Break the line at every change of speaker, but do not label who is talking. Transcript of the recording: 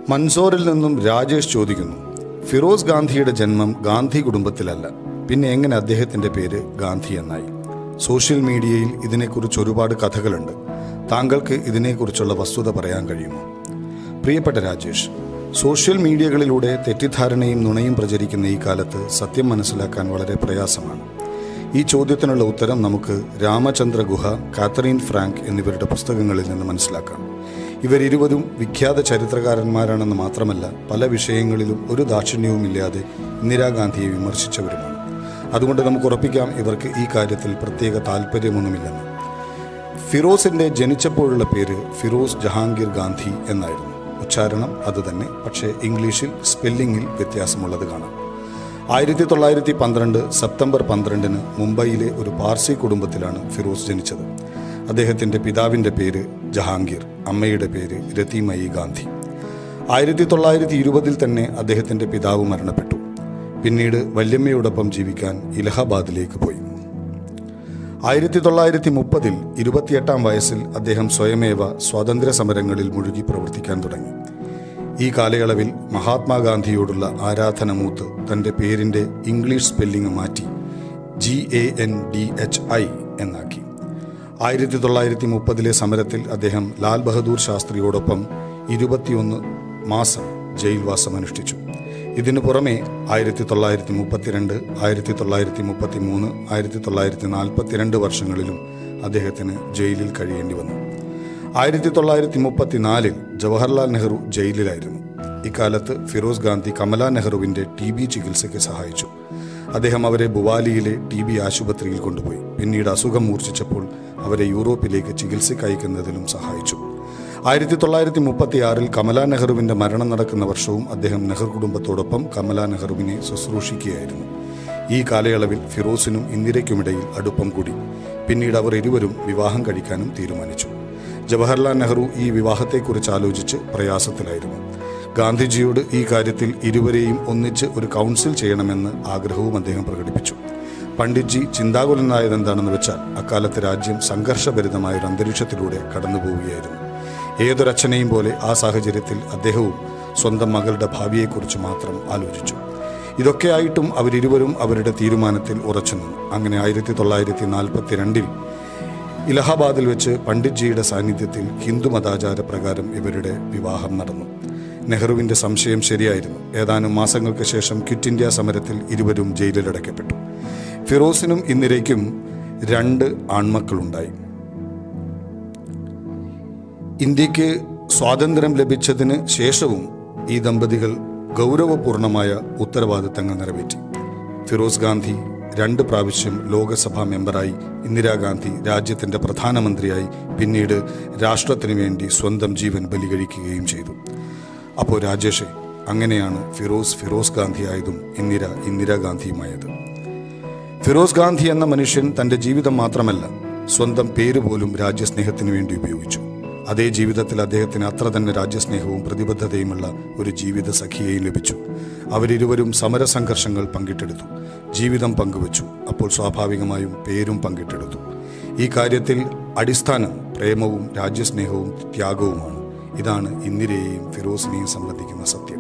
മൻസോറിൽ നിന്നും രാജേഷ് ചോദിക്കുന്നു ഫിറോസ് ഗാന്ധിയുടെ ജന്മം ഗാന്ധി കുടുംബത്തിലല്ല പിന്നെ എങ്ങനെ അദ്ദേഹത്തിന്റെ പേര് ഗാന്ധി എന്നായി സോഷ്യൽ മീഡിയയിൽ ഇതിനെക്കുറിച്ച് ഒരുപാട് കഥകളുണ്ട് താങ്കൾക്ക് ഇതിനെക്കുറിച്ചുള്ള വസ്തുത പറയാൻ കഴിയുമോ പ്രിയപ്പെട്ട രാജേഷ് സോഷ്യൽ മീഡിയകളിലൂടെ തെറ്റിദ്ധാരണയും നുണയും പ്രചരിക്കുന്ന ഈ കാലത്ത് സത്യം മനസ്സിലാക്കാൻ വളരെ പ്രയാസമാണ് ഈ ചോദ്യത്തിനുള്ള ഉത്തരം നമുക്ക് രാമചന്ദ്ര ഗുഹ കാത്തറീൻ ഫ്രാങ്ക് എന്നിവരുടെ പുസ്തകങ്ങളിൽ നിന്ന് മനസ്സിലാക്കാം ഇവരിരുവരും വിഖ്യാത ചരിത്രകാരന്മാരാണെന്ന് മാത്രമല്ല പല വിഷയങ്ങളിലും ഒരു ദാക്ഷിണ്യവുമില്ലാതെ ഇന്ദിരാഗാന്ധിയെ വിമർശിച്ചവരുമാണ് അതുകൊണ്ട് നമുക്ക് ഉറപ്പിക്കാം ഇവർക്ക് ഈ കാര്യത്തിൽ പ്രത്യേക താല്പര്യമൊന്നുമില്ലെന്ന് ഫിറോസിന്റെ ജനിച്ചപ്പോഴുള്ള പേര് ഫിറോസ് ജഹാംഗീർ ഗാന്ധി എന്നായിരുന്നു ഉച്ചാരണം അതുതന്നെ പക്ഷേ ഇംഗ്ലീഷിൽ സ്പെല്ലിംഗിൽ വ്യത്യാസമുള്ളത് കാണാം ആയിരത്തി തൊള്ളായിരത്തി പന്ത്രണ്ട് സെപ്റ്റംബർ പന്ത്രണ്ടിന് മുംബൈയിലെ ഒരു പാർസി കുടുംബത്തിലാണ് ഫിറോസ് ജനിച്ചത് അദ്ദേഹത്തിന്റെ പിതാവിന്റെ പേര് ജഹാംഗീർ അമ്മയുടെ പേര് രതിമയി ഗാന്ധി ആയിരത്തി തൊള്ളായിരത്തി ഇരുപതിൽ തന്നെ അദ്ദേഹത്തിന്റെ പിതാവ് മരണപ്പെട്ടു പിന്നീട് വല്യമ്മയോടൊപ്പം ജീവിക്കാൻ ഇലഹാബാദിലേക്ക് പോയി ആയിരത്തി തൊള്ളായിരത്തി മുപ്പതിൽ ഇരുപത്തിയെട്ടാം വയസ്സിൽ അദ്ദേഹം സ്വയമേവ സ്വാതന്ത്ര്യ സമരങ്ങളിൽ മുഴുകി പ്രവർത്തിക്കാൻ തുടങ്ങി ഈ കാലയളവിൽ മഹാത്മാഗാന്ധിയോടുള്ള ആരാധന മൂത്ത് തന്റെ പേരിന്റെ ഇംഗ്ലീഷ് സ്പെല്ലിംഗ് മാറ്റി G A N D H I എന്നാക്കി ആയിരത്തി തൊള്ളായിരത്തി മുപ്പതിലെ സമരത്തിൽ അദ്ദേഹം ലാൽ ബഹദൂർ ശാസ്ത്രിയോടൊപ്പം ഇരുപത്തിയൊന്ന് മാസം ജയിൽവാസം അനുഷ്ഠിച്ചു ഇതിനു പുറമെ ആയിരത്തി തൊള്ളായിരത്തി മുപ്പത്തിരണ്ട് ആയിരത്തി തൊള്ളായിരത്തി മുപ്പത്തി മൂന്ന് ആയിരത്തി തൊള്ളായിരത്തി നാൽപ്പത്തിരണ്ട് വർഷങ്ങളിലും അദ്ദേഹത്തിന് ജയിലിൽ കഴിയേണ്ടി വന്നു ആയിരത്തി തൊള്ളായിരത്തി മുപ്പത്തിനാലിൽ ജവഹർലാൽ നെഹ്റു ജയിലിലായിരുന്നു ഇക്കാലത്ത് ഫിറോസ് ഗാന്ധി കമല നെഹ്റുവിന്റെ ടി ബി ചികിത്സയ്ക്ക് സഹായിച്ചു അദ്ദേഹം അവരെ ബുവാലിയിലെ ടി ബി ആശുപത്രിയിൽ കൊണ്ടുപോയി പിന്നീട് അസുഖം മൂർച്ഛിച്ചപ്പോൾ അവരെ യൂറോപ്പിലേക്ക് ചികിത്സയ്ക്ക് അയക്കുന്നതിലും സഹായിച്ചു ആയിരത്തി തൊള്ളായിരത്തി മുപ്പത്തി ആറിൽ കമല നെഹ്റുവിന്റെ മരണം നടക്കുന്ന വർഷവും അദ്ദേഹം നെഹ്റു കുടുംബത്തോടൊപ്പം കമല നെഹ്റുവിനെ ശുശ്രൂഷിക്കുകയായിരുന്നു ഈ കാലയളവിൽ ഫിറോസിനും ഇന്ദിരയ്ക്കുമിടയിൽ അടുപ്പം കൂടി പിന്നീട് അവർ ഇരുവരും വിവാഹം കഴിക്കാനും തീരുമാനിച്ചു ജവഹർലാൽ നെഹ്റു ഈ വിവാഹത്തെക്കുറിച്ച് ആലോചിച്ച് പ്രയാസത്തിലായിരുന്നു ഗാന്ധിജിയോട് ഈ കാര്യത്തിൽ ഇരുവരെയും ഒന്നിച്ച് ഒരു കൗൺസിൽ ചെയ്യണമെന്ന് ആഗ്രഹവും അദ്ദേഹം പ്രകടിപ്പിച്ചു പണ്ഡിറ്റ്ജി ചിന്താകുലനായത് എന്താണെന്ന് വെച്ചാൽ അക്കാലത്ത് രാജ്യം സംഘർഷഭരിതമായ ഒരു അന്തരീക്ഷത്തിലൂടെ കടന്നുപോവുകയായിരുന്നു ഏതൊരച്ഛനെയും പോലെ ആ സാഹചര്യത്തിൽ അദ്ദേഹവും സ്വന്തം മകളുടെ ഭാവിയെക്കുറിച്ച് മാത്രം ആലോചിച്ചു ഇതൊക്കെയായിട്ടും അവരിരുവരും അവരുടെ തീരുമാനത്തിൽ ഉറച്ചു നിന്നു അങ്ങനെ ആയിരത്തി തൊള്ളായിരത്തി നാൽപ്പത്തി രണ്ടിൽ ഇലഹാബാദിൽ വെച്ച് പണ്ഡിറ്റ്ജിയുടെ സാന്നിധ്യത്തിൽ ഹിന്ദു മതാചാര പ്രകാരം ഇവരുടെ വിവാഹം നടന്നു നെഹ്റുവിന്റെ സംശയം ശരിയായിരുന്നു ഏതാനും മാസങ്ങൾക്ക് ശേഷം ക്വിറ്റ് ഇന്ത്യ സമരത്തിൽ ഇരുവരും ജയിലിലടയ്ക്കപ്പെട്ടു ഫിറോസിനും ഇന്ദിരയ്ക്കും രണ്ട് ആൺമക്കളുണ്ടായി ഇന്ത്യക്ക് സ്വാതന്ത്ര്യം ലഭിച്ചതിന് ശേഷവും ഈ ദമ്പതികൾ ഗൗരവപൂർണമായ ഉത്തരവാദിത്തങ്ങൾ നിറവേറ്റി ഫിറോസ് ഗാന്ധി രണ്ട് പ്രാവശ്യം ലോകസഭാ മെമ്പറായി ഇന്ദിരാഗാന്ധി രാജ്യത്തിന്റെ പ്രധാനമന്ത്രിയായി പിന്നീട് രാഷ്ട്രത്തിനു വേണ്ടി സ്വന്തം ജീവൻ ബലികഴിക്കുകയും ചെയ്തു അപ്പോൾ രാജേഷെ അങ്ങനെയാണ് ഫിറോസ് ഫിറോസ് ഗാന്ധി ആയതും ഇന്ദിര ഇന്ദിരാഗാന്ധിയുമായത് ഫിറോസ് ഗാന്ധി എന്ന മനുഷ്യൻ തന്റെ ജീവിതം മാത്രമല്ല സ്വന്തം പേര് പോലും രാജ്യസ്നേഹത്തിന് വേണ്ടി ഉപയോഗിച്ചു അതേ ജീവിതത്തിൽ അദ്ദേഹത്തിന് അത്ര തന്നെ രാജ്യസ്നേഹവും പ്രതിബദ്ധതയുമുള്ള ഒരു ജീവിത സഖിയെയും ലഭിച്ചു അവരിരുവരും സമരസംഘർഷങ്ങൾ പങ്കിട്ടെടുത്തു ജീവിതം പങ്കുവച്ചു അപ്പോൾ സ്വാഭാവികമായും പേരും പങ്കിട്ടെടുത്തു ഈ കാര്യത്തിൽ അടിസ്ഥാനം പ്രേമവും രാജ്യസ്നേഹവും ത്യാഗവുമാണ് ഇതാണ് ഇന്ദിരയെയും ഫിറോസിനെയും സംബന്ധിക്കുന്ന സത്യം